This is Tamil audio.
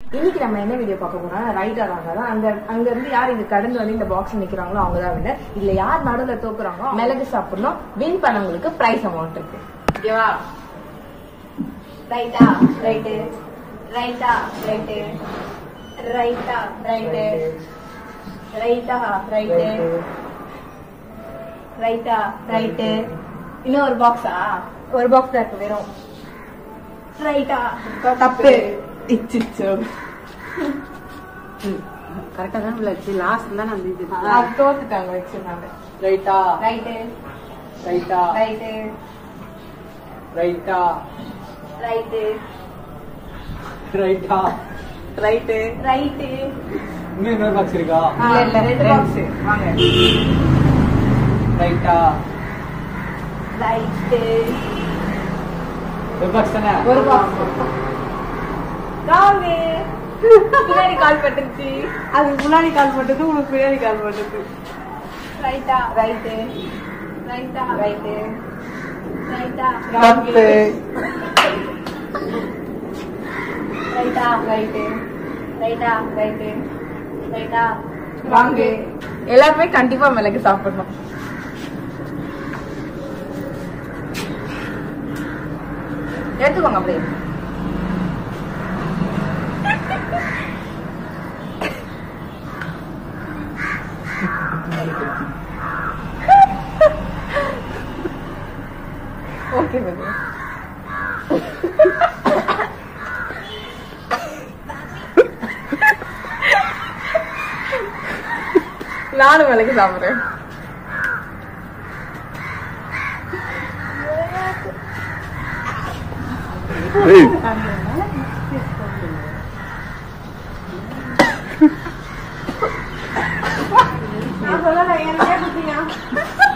இன்னைக்கு நம்ம என்ன வீடியோ பார்க்க போறோம்னா ரைட்டர் ஆகாத அங்க அங்க இருந்து யார் இங்க கடந்து வந்து இந்த பாக்ஸ் நிக்கிறாங்களோ அவங்க தான் வின்னர் இதுல யார் நடுவுல தோக்குறாங்களோ மிளகு சாப்பிடணும் வின் பண்ணவங்களுக்கு பிரைஸ் அமௌண்ட் இருக்கு ஓகேவா ரைட்டா ரைட்டு ரைட்டா ரைட்டு ரைட்டா ரைட்டு ரைட்டா ரைட்டு ரைட்டா ரைட்டு இன்னும் ஒரு பாக்ஸா ஒரு பாக்ஸ் தான் இருக்கு வெறும் ரைட்டா தப்பு இச்சிச்சோ கரெக்டா தான் விளையாச்சு லாஸ்ட் தான் நான் இது அது தோத்துட்டாங்க வச்சிருந்தாங்க ரைட்டா ரைட்டு ரைட்டா ரைட்டு ரைட்டா ரைட்டு ரைட்டா ரைட்டு ரைட்டு இன்னும் இன்னொரு பாக்ஸ் இருக்கா இல்ல இல்ல ரெண்டு பாக்ஸ் வாங்க ரைட்டா ரைட்டு ஒரு பாக்ஸ் தானே ஒரு பாக்ஸ் ராங்கு பின்னாடி கால் பட்டுருச்சு அதுக்கு முன்னாடி கால் பண்ணது உனக்கு பின்னாடி கால் பண்ணது ரைட்டா ரைட்டு ரைட்டா ரைட்டு ரைட்டா தப்பு ரைட்டா ரைட்டு ரைட்டா ரைட்டு ரைட்டா வாங்கு எல்லாருமே கண்டிப்பா மிளகு சாப்பிடணும் எடுத்துக்கோங்க அப்படியே ஓகே பாபு நானும் மிளகு சாப்பிடுறேன் நான் சொல்லல எனக்கே குத்தியா